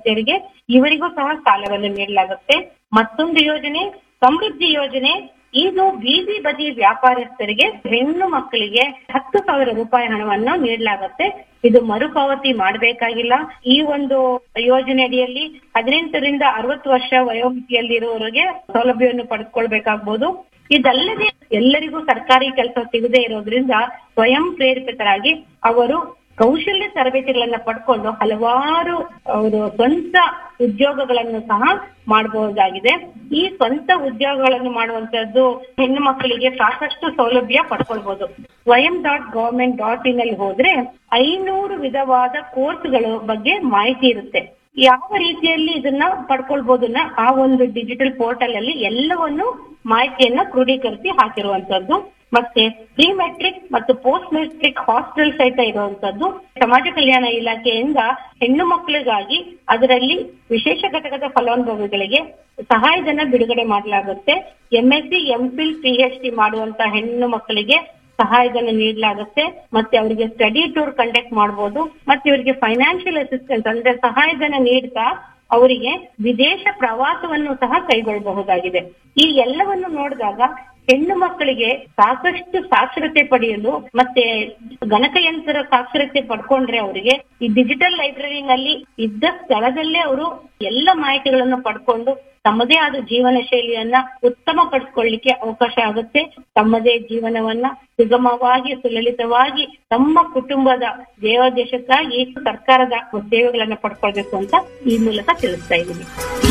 ಸದಸ್ಯರಿಗೆ ಇವರಿಗೂ ಸಹ ಸಾಲವನ್ನು ನೀಡಲಾಗುತ್ತೆ ಮತ್ತೊಂದು ಯೋಜನೆ ಸಮೃದ್ಧಿ ಯೋಜನೆ ಇದು ಬೀದಿ ಬದಿ ವ್ಯಾಪಾರಸ್ಥರಿಗೆ ಹೆಣ್ಣು ಮಕ್ಕಳಿಗೆ ಹತ್ತು ಸಾವಿರ ರೂಪಾಯಿ ಹಣವನ್ನು ನೀಡಲಾಗುತ್ತೆ ಇದು ಮರುಪಾವತಿ ಮಾಡಬೇಕಾಗಿಲ್ಲ ಈ ಒಂದು ಯೋಜನೆ ಅಡಿಯಲ್ಲಿ ಹದಿನೆಂಟರಿಂದ ಅರವತ್ತು ವರ್ಷ ವಯೋಮಿತಿಯಲ್ಲಿರುವವರಿಗೆ ಸೌಲಭ್ಯವನ್ನು ಪಡೆದುಕೊಳ್ಬೇಕಾಗ್ಬೋದು ಇದಲ್ಲದೆ ಎಲ್ಲರಿಗೂ ಸರ್ಕಾರಿ ಕೆಲಸ ಸಿಗದೇ ಇರೋದ್ರಿಂದ ಸ್ವಯಂ ಪ್ರೇರಿತರಾಗಿ ಅವರು ಕೌಶಲ್ಯ ತರಬೇತಿಗಳನ್ನ ಪಡ್ಕೊಂಡು ಹಲವಾರು ಅವರು ಸ್ವಂತ ಉದ್ಯೋಗಗಳನ್ನು ಸಹ ಮಾಡಬಹುದಾಗಿದೆ ಈ ಸ್ವಂತ ಉದ್ಯೋಗಗಳನ್ನು ಮಾಡುವಂತದ್ದು ಹೆಣ್ಣು ಮಕ್ಕಳಿಗೆ ಸಾಕಷ್ಟು ಸೌಲಭ್ಯ ಪಡ್ಕೊಳ್ಬಹುದು ಸ್ವಯಂ ಡಾಟ್ ಗವರ್ಮೆಂಟ್ ಡಾಟ್ ಇನ್ ಅಲ್ಲಿ ಹೋದ್ರೆ ಐನೂರು ವಿಧವಾದ ಕೋರ್ಸ್ಗಳ ಬಗ್ಗೆ ಮಾಹಿತಿ ಇರುತ್ತೆ ಯಾವ ರೀತಿಯಲ್ಲಿ ಇದನ್ನ ಪಡ್ಕೊಳ್ಬಹುದನ್ನ ಆ ಒಂದು ಡಿಜಿಟಲ್ ಪೋರ್ಟಲ್ ಅಲ್ಲಿ ಎಲ್ಲವನ್ನು ಮಾಹಿತಿಯನ್ನ ಕ್ರೋಢೀಕರಿಸಿ ಹಾಕಿರುವಂತದ್ದು ಮತ್ತೆ ಪ್ರೀ ಮೆಟ್ರಿಕ್ ಮತ್ತು ಪೋಸ್ಟ್ ಮೆಟ್ರಿಕ್ ಹಾಸ್ಟೆಲ್ ಸಹಿತ ಇರುವಂತದ್ದು ಸಮಾಜ ಕಲ್ಯಾಣ ಇಲಾಖೆಯಿಂದ ಹೆಣ್ಣು ಮಕ್ಕಳಿಗಾಗಿ ಅದರಲ್ಲಿ ವಿಶೇಷ ಘಟಕದ ಫಲಾನುಭವಿಗಳಿಗೆ ಸಹಾಯಧನ ಬಿಡುಗಡೆ ಮಾಡಲಾಗುತ್ತೆ ಎಂಎಸ್ಸಿ ಎಂಫಿಲ್ ಪಿಎಚ್ ಡಿ ಮಾಡುವಂತ ಹೆಣ್ಣು ಮಕ್ಕಳಿಗೆ ಸಹಾಯಧನ ನೀಡಲಾಗುತ್ತೆ ಮತ್ತೆ ಅವರಿಗೆ ಸ್ಟಡಿ ಟೂರ್ ಕಂಡಕ್ಟ್ ಮಾಡಬಹುದು ಮತ್ತೆ ಇವರಿಗೆ ಫೈನಾನ್ಷಿಯಲ್ ಅಸಿಸ್ಟೆನ್ಸ್ ಅಂದ್ರೆ ಸಹಾಯಧನ ನೀಡ್ತಾ ಅವರಿಗೆ ವಿದೇಶ ಪ್ರವಾಸವನ್ನು ಸಹ ಕೈಗೊಳ್ಳಬಹುದಾಗಿದೆ ಈ ಎಲ್ಲವನ್ನು ನೋಡಿದಾಗ ಹೆಣ್ಣು ಮಕ್ಕಳಿಗೆ ಸಾಕಷ್ಟು ಸಾಕ್ಷರತೆ ಪಡೆಯಲು ಮತ್ತೆ ಗಣಕಯಂತ್ರ ಸಾಕ್ಷರತೆ ಪಡ್ಕೊಂಡ್ರೆ ಅವರಿಗೆ ಈ ಡಿಜಿಟಲ್ ಲೈಬ್ರರಿನಲ್ಲಿ ಇದ್ದ ಸ್ಥಳದಲ್ಲೇ ಅವರು ಎಲ್ಲ ಮಾಹಿತಿಗಳನ್ನು ಪಡ್ಕೊಂಡು ತಮ್ಮದೇ ಆದ ಜೀವನ ಶೈಲಿಯನ್ನ ಉತ್ತಮ ಪಡಿಸ್ಕೊಳ್ಳಿಕ್ಕೆ ಅವಕಾಶ ಆಗುತ್ತೆ ತಮ್ಮದೇ ಜೀವನವನ್ನ ಸುಗಮವಾಗಿ ಸುಲಲಿತವಾಗಿ ತಮ್ಮ ಕುಟುಂಬದ ದೇವದೇಶಕ್ಕಾಗಿ ಸರ್ಕಾರದ ಸೇವೆಗಳನ್ನ ಪಡ್ಕೊಳ್ಬೇಕು ಅಂತ ಈ ಮೂಲಕ ತಿಳಿಸ್ತಾ ಇದ್ದೀನಿ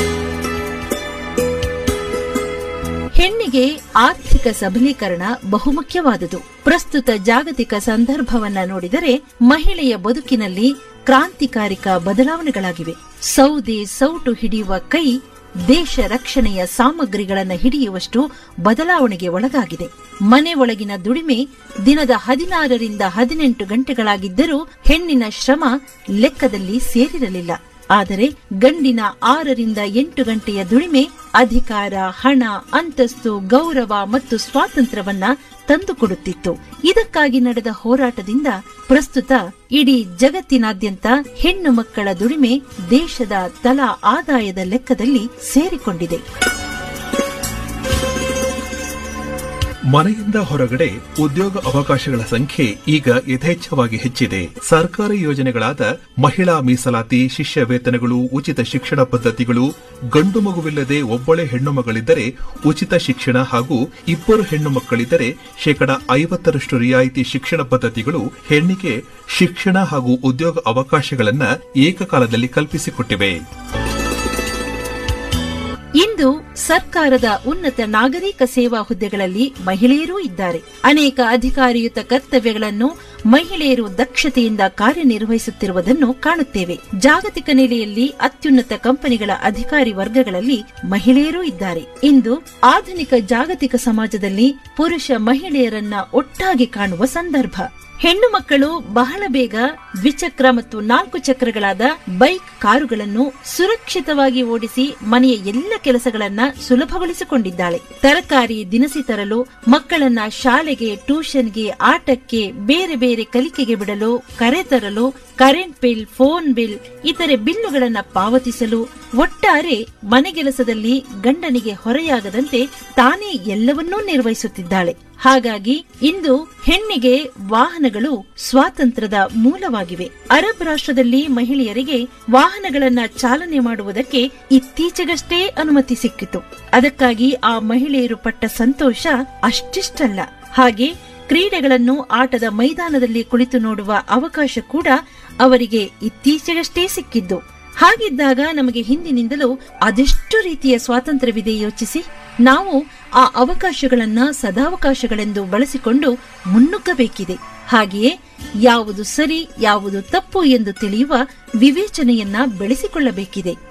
ಹೆಣ್ಣಿಗೆ ಆರ್ಥಿಕ ಸಬಲೀಕರಣ ಬಹುಮುಖ್ಯವಾದುದು ಪ್ರಸ್ತುತ ಜಾಗತಿಕ ಸಂದರ್ಭವನ್ನ ನೋಡಿದರೆ ಮಹಿಳೆಯ ಬದುಕಿನಲ್ಲಿ ಕ್ರಾಂತಿಕಾರಿಕ ಬದಲಾವಣೆಗಳಾಗಿವೆ ಸೌದೆ ಸೌಟು ಹಿಡಿಯುವ ಕೈ ದೇಶ ರಕ್ಷಣೆಯ ಸಾಮಗ್ರಿಗಳನ್ನು ಹಿಡಿಯುವಷ್ಟು ಬದಲಾವಣೆಗೆ ಒಳಗಾಗಿದೆ ಮನೆ ಒಳಗಿನ ದುಡಿಮೆ ದಿನದ ಹದಿನಾರರಿಂದ ಹದಿನೆಂಟು ಗಂಟೆಗಳಾಗಿದ್ದರೂ ಹೆಣ್ಣಿನ ಶ್ರಮ ಲೆಕ್ಕದಲ್ಲಿ ಸೇರಿರಲಿಲ್ಲ ಆದರೆ ಗಂಡಿನ ಆರರಿಂದ ಎಂಟು ಗಂಟೆಯ ದುಡಿಮೆ ಅಧಿಕಾರ ಹಣ ಅಂತಸ್ತು ಗೌರವ ಮತ್ತು ಸ್ವಾತಂತ್ರ್ಯವನ್ನ ತಂದುಕೊಡುತ್ತಿತ್ತು ಇದಕ್ಕಾಗಿ ನಡೆದ ಹೋರಾಟದಿಂದ ಪ್ರಸ್ತುತ ಇಡೀ ಜಗತ್ತಿನಾದ್ಯಂತ ಹೆಣ್ಣು ಮಕ್ಕಳ ದುಡಿಮೆ ದೇಶದ ತಲಾ ಆದಾಯದ ಲೆಕ್ಕದಲ್ಲಿ ಸೇರಿಕೊಂಡಿದೆ ಮನೆಯಿಂದ ಹೊರಗಡೆ ಉದ್ಯೋಗ ಅವಕಾಶಗಳ ಸಂಖ್ಯೆ ಈಗ ಯಥೇಚ್ಛವಾಗಿ ಹೆಚ್ಚಿದೆ ಸರ್ಕಾರಿ ಯೋಜನೆಗಳಾದ ಮಹಿಳಾ ಮೀಸಲಾತಿ ಶಿಷ್ಯ ವೇತನಗಳು ಉಚಿತ ಶಿಕ್ಷಣ ಪದ್ಧತಿಗಳು ಗಂಡು ಮಗುವಿಲ್ಲದೆ ಒಬ್ಬಳೆ ಹೆಣ್ಣು ಮಗಳಿದ್ದರೆ ಉಚಿತ ಶಿಕ್ಷಣ ಹಾಗೂ ಇಬ್ಬರು ಹೆಣ್ಣು ಮಕ್ಕಳಿದ್ದರೆ ಶೇಕಡ ಐವತ್ತರಷ್ಟು ರಿಯಾಯಿತಿ ಶಿಕ್ಷಣ ಪದ್ಧತಿಗಳು ಹೆಣ್ಣಿಗೆ ಶಿಕ್ಷಣ ಹಾಗೂ ಉದ್ಯೋಗ ಅವಕಾಶಗಳನ್ನ ಏಕಕಾಲದಲ್ಲಿ ಕಲ್ಪಿಸಿಕೊಟ್ಟಿವೆ ಇಂದು ಸರ್ಕಾರದ ಉನ್ನತ ನಾಗರಿಕ ಸೇವಾ ಹುದ್ದೆಗಳಲ್ಲಿ ಮಹಿಳೆಯರೂ ಇದ್ದಾರೆ ಅನೇಕ ಅಧಿಕಾರಿಯುತ ಕರ್ತವ್ಯಗಳನ್ನು ಮಹಿಳೆಯರು ದಕ್ಷತೆಯಿಂದ ಕಾರ್ಯನಿರ್ವಹಿಸುತ್ತಿರುವುದನ್ನು ಕಾಣುತ್ತೇವೆ ಜಾಗತಿಕ ನೆಲೆಯಲ್ಲಿ ಅತ್ಯುನ್ನತ ಕಂಪನಿಗಳ ಅಧಿಕಾರಿ ವರ್ಗಗಳಲ್ಲಿ ಮಹಿಳೆಯರೂ ಇದ್ದಾರೆ ಇಂದು ಆಧುನಿಕ ಜಾಗತಿಕ ಸಮಾಜದಲ್ಲಿ ಪುರುಷ ಮಹಿಳೆಯರನ್ನ ಒಟ್ಟಾಗಿ ಕಾಣುವ ಸಂದರ್ಭ ಹೆಣ್ಣು ಮಕ್ಕಳು ಬಹಳ ಬೇಗ ದ್ವಿಚಕ್ರ ಮತ್ತು ನಾಲ್ಕು ಚಕ್ರಗಳಾದ ಬೈಕ್ ಕಾರುಗಳನ್ನು ಸುರಕ್ಷಿತವಾಗಿ ಓಡಿಸಿ ಮನೆಯ ಎಲ್ಲ ಕೆಲಸಗಳನ್ನ ಸುಲಭಗೊಳಿಸಿಕೊಂಡಿದ್ದಾಳೆ ತರಕಾರಿ ದಿನಸಿ ತರಲು ಮಕ್ಕಳನ್ನ ಶಾಲೆಗೆ ಟ್ಯೂಷನ್ಗೆ ಆಟಕ್ಕೆ ಬೇರೆ ಬೇರೆ ಕಲಿಕೆಗೆ ಬಿಡಲು ಕರೆ ತರಲು ಕರೆಂಟ್ ಬಿಲ್ ಫೋನ್ ಬಿಲ್ ಇತರೆ ಬಿಲ್ಲುಗಳನ್ನ ಪಾವತಿಸಲು ಒಟ್ಟಾರೆ ಮನೆಗೆಲಸದಲ್ಲಿ ಗಂಡನಿಗೆ ಹೊರೆಯಾಗದಂತೆ ತಾನೇ ಎಲ್ಲವನ್ನೂ ನಿರ್ವಹಿಸುತ್ತಿದ್ದಾಳೆ ಹಾಗಾಗಿ ಇಂದು ಹೆಣ್ಣಿಗೆ ವಾಹನಗಳು ಸ್ವಾತಂತ್ರ್ಯದ ಮೂಲವಾಗಿವೆ ಅರಬ್ ರಾಷ್ಟ್ರದಲ್ಲಿ ಮಹಿಳೆಯರಿಗೆ ವಾಹನಗಳನ್ನ ಚಾಲನೆ ಮಾಡುವುದಕ್ಕೆ ಇತ್ತೀಚೆಗಷ್ಟೇ ಅನುಮತಿ ಸಿಕ್ಕಿತು ಅದಕ್ಕಾಗಿ ಆ ಮಹಿಳೆಯರು ಪಟ್ಟ ಸಂತೋಷ ಅಷ್ಟಿಷ್ಟಲ್ಲ ಹಾಗೆ ಕ್ರೀಡೆಗಳನ್ನು ಆಟದ ಮೈದಾನದಲ್ಲಿ ಕುಳಿತು ನೋಡುವ ಅವಕಾಶ ಕೂಡ ಅವರಿಗೆ ಇತ್ತೀಚೆಗಷ್ಟೇ ಸಿಕ್ಕಿದ್ದು ಹಾಗಿದ್ದಾಗ ನಮಗೆ ಹಿಂದಿನಿಂದಲೂ ಅದೆಷ್ಟು ರೀತಿಯ ಸ್ವಾತಂತ್ರ್ಯವಿದೆ ಯೋಚಿಸಿ ನಾವು ಆ ಅವಕಾಶಗಳನ್ನ ಸದಾವಕಾಶಗಳೆಂದು ಬಳಸಿಕೊಂಡು ಮುನ್ನುಗ್ಗಬೇಕಿದೆ ಹಾಗೆಯೇ ಯಾವುದು ಸರಿ ಯಾವುದು ತಪ್ಪು ಎಂದು ತಿಳಿಯುವ ವಿವೇಚನೆಯನ್ನ ಬೆಳೆಸಿಕೊಳ್ಳಬೇಕಿದೆ